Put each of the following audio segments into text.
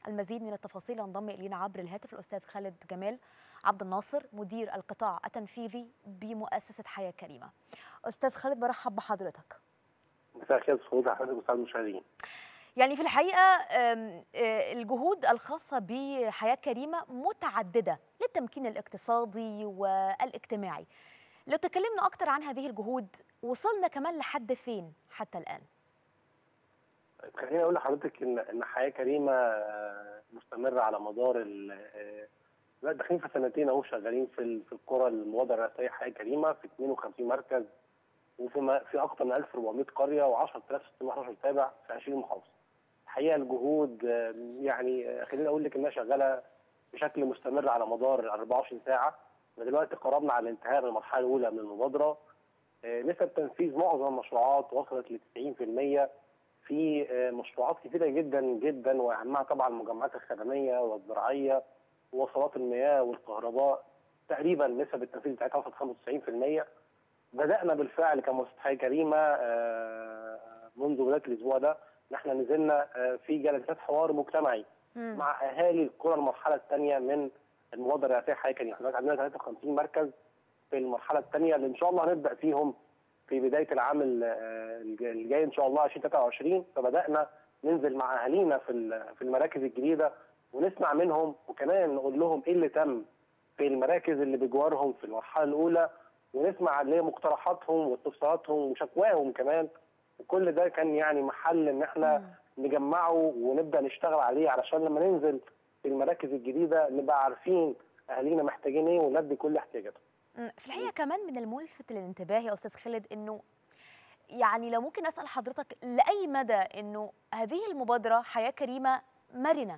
المزيد من التفاصيل ينضم الينا عبر الهاتف الاستاذ خالد جمال عبد الناصر مدير القطاع التنفيذي بمؤسسه حياه كريمه. استاذ خالد برحب بحضرتك. مساء الخير سعود حضرتك والساده المشاهدين. يعني في الحقيقه الجهود الخاصه بحياه كريمه متعدده للتمكين الاقتصادي والاجتماعي. لو تكلمنا اكتر عن هذه الجهود وصلنا كمان لحد فين حتى الان؟ خليني اقول لحضرتك ان ان حياه كريمه مستمره على مدار لا داخلين في سنتين اهو شغالين في في القرى المبادره الرئاسيه حياه كريمه في 52 مركز وفي في اكثر من 1400 قريه و10611 تابع في 20 محافظه. الحقيقه الجهود يعني خليني اقول لك انها شغاله بشكل مستمر على مدار 24 ساعه دلوقتي قربنا على الانتهاء من المرحله الاولى من المبادره نسب تنفيذ معظم المشروعات وصلت ل 90% في مشروعات كثيره جدا جدا واهمها طبعا المجمعات الخدميه والزراعيه ووصلات المياه والكهرباء تقريبا نسب التنفيذ بتاعتها وصلت 95% بدانا بالفعل كمؤسسه حياه كريمه منذ بدايه الاسبوع ده ان احنا نزلنا في جلسات حوار مجتمعي م. مع اهالي القرى المرحله الثانيه من المبادره الرئاسيه حياه كريمه احنا عندنا 53 مركز في المرحله الثانيه اللي ان شاء الله هنبدا فيهم في بدايه العام الجاي ان شاء الله 2023 فبدانا ننزل مع اهالينا في في المراكز الجديده ونسمع منهم وكمان نقول لهم ايه اللي تم في المراكز اللي بجوارهم في المرحله الاولى ونسمع اللي مقترحاتهم واستفساراتهم وشكواهم كمان وكل ده كان يعني محل ان احنا نجمعه ونبدا نشتغل عليه علشان لما ننزل في المراكز الجديده نبقى عارفين اهالينا محتاجين ايه ونلبي كل احتياجاتهم. في الحقيقه كمان من الملفت للانتباه يا استاذ خالد انه يعني لو ممكن اسال حضرتك لاي مدى انه هذه المبادره حياه كريمه مرنه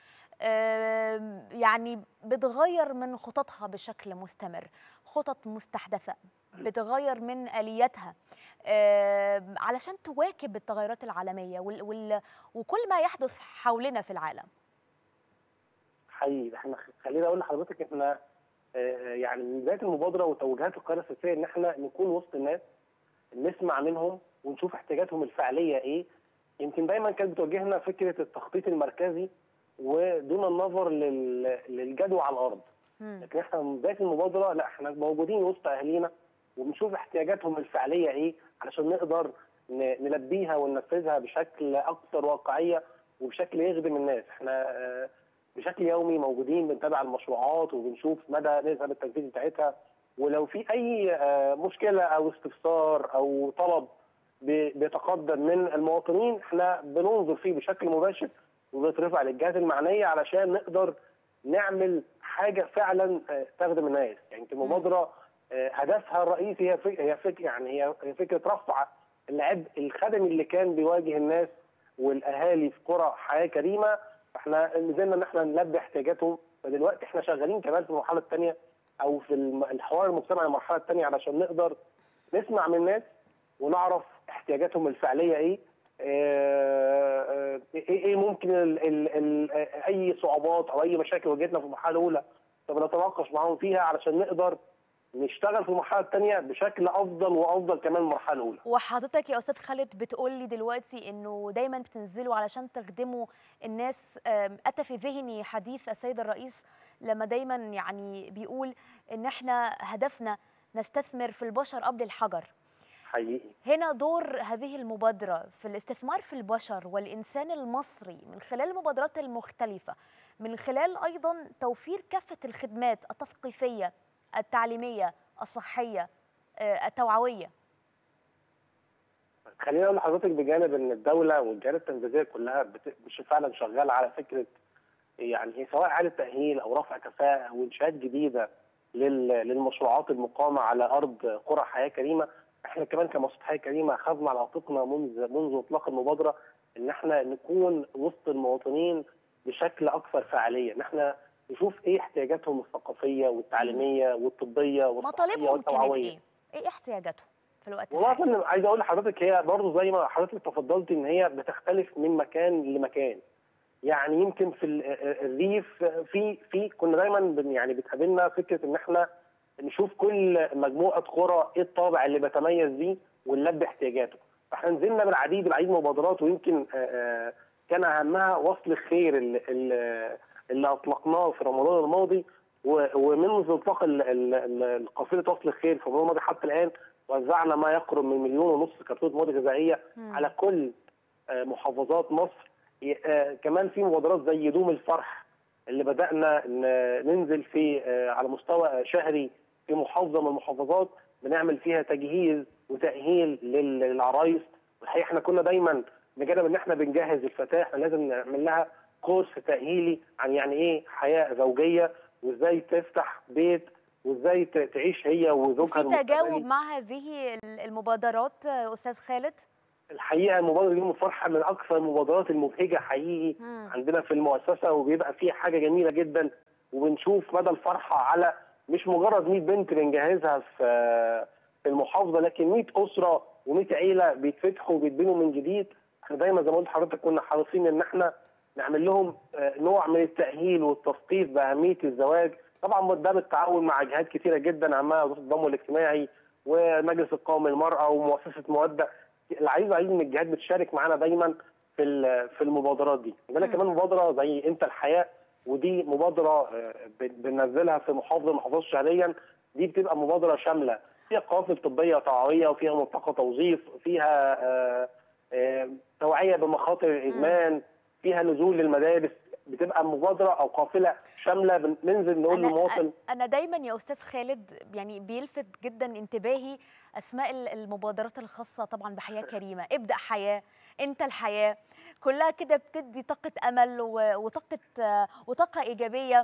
يعني بتغير من خططها بشكل مستمر خطط مستحدثه بتغير من الياتها علشان تواكب التغيرات العالميه وكل ما يحدث حولنا في العالم حقيقي احنا خليني اقول لحضرتك احنا يعني من بدايه المبادره وتوجيهات القياده السياسيه ان احنا نكون وسط الناس نسمع منهم ونشوف احتياجاتهم الفعليه ايه يمكن دايما كانت بتواجهنا فكره التخطيط المركزي ودون النظر للجدوى على الارض لكن احنا من بدايه المبادره لا احنا موجودين وسط اهالينا وبنشوف احتياجاتهم الفعليه ايه علشان نقدر نلبيها وننفذها بشكل اكثر واقعيه وبشكل يخدم الناس احنا بشكل يومي موجودين بنتابع المشروعات وبنشوف مدى نسب التنفيذ بتاعتها ولو في اي مشكله او استفسار او طلب بيتقدم من المواطنين احنا بننظر فيه بشكل مباشر وبيترفع للجهات المعنيه علشان نقدر نعمل حاجه فعلا تخدم الناس يعني المبادره هدفها الرئيسي هي فك هي فك يعني هي فكره رفع العبء الخدمي اللي كان بيواجه الناس والاهالي في قرى حياه كريمه احنا نزلنا ان احنا نلبي احتياجاتهم فدلوقتي احنا شغالين كمان في المرحله الثانيه او في الحوار المجتمعي المرحله الثانيه علشان نقدر نسمع من الناس ونعرف احتياجاتهم الفعليه ايه اه اه ايه ممكن ال ال ال اي صعوبات او اي مشاكل واجهتنا في المرحله الاولى فبنتناقش معاهم فيها علشان نقدر نشتغل في المرحله الثانيه بشكل افضل وافضل كمان المرحله الاولى. وحضرتك يا استاذ خالد بتقول لي دلوقتي انه دايما بتنزلوا علشان تخدموا الناس اتى في ذهني حديث السيد الرئيس لما دايما يعني بيقول ان احنا هدفنا نستثمر في البشر قبل الحجر. حقيقي. هنا دور هذه المبادره في الاستثمار في البشر والانسان المصري من خلال المبادرات المختلفه من خلال ايضا توفير كافه الخدمات التثقيفيه التعليميه الصحيه التوعويه خليني اقول لحضرتك بجانب ان الدوله والجهات التنفيذيه كلها مش فعلا شغاله على فكره يعني سواء اعاده تاهيل او رفع كفاءه او انشاءات جديده للمشروعات المقامه على ارض قرى حياه كريمه احنا كمان كمؤسسه حياه كريمه اخذنا على عاتقنا منذ منذ اطلاق المبادره ان احنا نكون وسط المواطنين بشكل اكثر فعاليه ان احنا نشوف ايه احتياجاتهم الثقافيه والتعليميه والطبيه والصحيه والتوعويه ايه؟ ايه احتياجاتهم في الوقت الحالي؟ والله عايز اقول لحضرتك هي برضه زي ما حضرتك تفضلتي ان هي بتختلف من مكان لمكان يعني يمكن في الريف في في كنا دايما يعني بتقابلنا فكره ان احنا نشوف كل مجموعه قرى ايه الطابع اللي بتميز بيه ونلبي احتياجاته فاحنا نزلنا بالعديد العديد من المبادرات ويمكن كان اهمها وصل الخير اللي, اللي, اللي اطلقناه في رمضان الماضي و- ومنذ اطلاق ال- ال- ال- قافله وصل الخير في رمضان الماضي حتى الان وزعنا ما يقرب من مليون ونص كرتونه مواد غذائيه مم. على كل آه، محافظات مصر ي- آه، كمان في مبادرات زي دوم الفرح اللي بدانا ن- ننزل في آه، على مستوى شهري في محافظه من المحافظات بنعمل فيها تجهيز وتاهيل لل- للعرايس والحقيقه احنا كنا دايما بجانب ان احنا بنجهز الفتاه احنا لازم نعمل لها كورس تاهيلي عن يعني ايه حياه زوجيه وازاي تفتح بيت وازاي ت- تعيش هي وزوجها وفي المستقبلي. تجاوب مع هذه المبادرات آه، استاذ خالد الحقيقه مبادره يوم الفرحه من اكثر المبادرات المبهجه حقيقي مم. عندنا في المؤسسه وبيبقى فيها حاجه جميله جدا وبنشوف مدى الفرحه على مش مجرد 100 بنت بنجهزها في في المحافظه لكن 100 اسره و100 عيله بيتفتحوا وبيتبنوا من جديد احنا دايما زي ما قلت لحضرتك كنا حريصين ان احنا نعمل لهم آه، نوع من التاهيل والتثقيف باهميه الزواج طبعا ده بالتعاون مع جهات كثيره جدا عمها وزاره التضامن الاجتماعي ومجلس القومي للمراه ومؤسسه موده العايز عايز من الجهات بتشارك معانا دايما في ال- في المبادرات دي عندنا مم. كمان مبادره زي انت الحياه ودي مبادره آه، بن- بننزلها في محافظه من المحافظات شهريا دي بتبقى مبادره شامله فيها قوافل طبيه وتوعويه وفيها ملتقى توظيف فيها آه، آه، توعيه بمخاطر الادمان فيها نزول للمدارس بتبقى مبادره او قافله شامله بننزل نقول أنا, للمواطن أنا دايما يا أستاذ خالد يعني بيلفت جدا انتباهي أسماء ال- المبادرات الخاصة طبعا بحياة كريمة ابدأ حياة أنت الحياة كلها كده بتدي طاقة أمل و- وطاقة آه، وطاقة إيجابية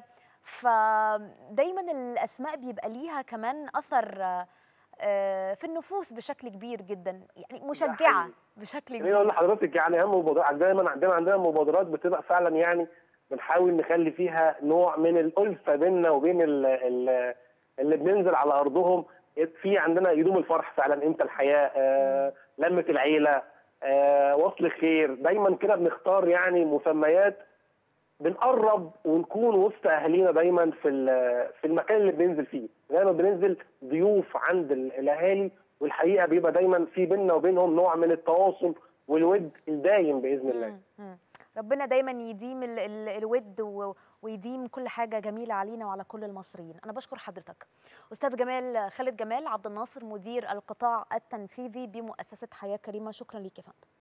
فدايما الأسماء بيبقى ليها كمان أثر آه، آه، في النفوس بشكل كبير جدا يعني مشجعة حقيقي. بشكل خليني اقول كبير لحضرتك يعني اهم مبادرات دايما عندنا عندنا مبادرات بتبقى فعلا يعني بنحاول نخلي فيها نوع من الالفه بيننا وبين ال ال اللي بننزل على ارضهم في عندنا يدوم الفرح فعلا انت الحياه آه لمه العيله آه وصل الخير دايما كده بنختار يعني مسميات بنقرب ونكون وسط اهالينا دايما في ال- في المكان اللي بننزل فيه دايما بننزل ضيوف عند ال- الاهالي والحقيقه بيبقى دايما في بيننا وبينهم نوع من التواصل والود الدايم باذن الله مم. مم. ربنا دايما يديم ال ال الود و- ويديم كل حاجه جميله علينا وعلى كل المصريين انا بشكر حضرتك استاذ جمال خالد جمال عبد الناصر مدير القطاع التنفيذي بمؤسسه حياه كريمه شكرا ليك يا فندم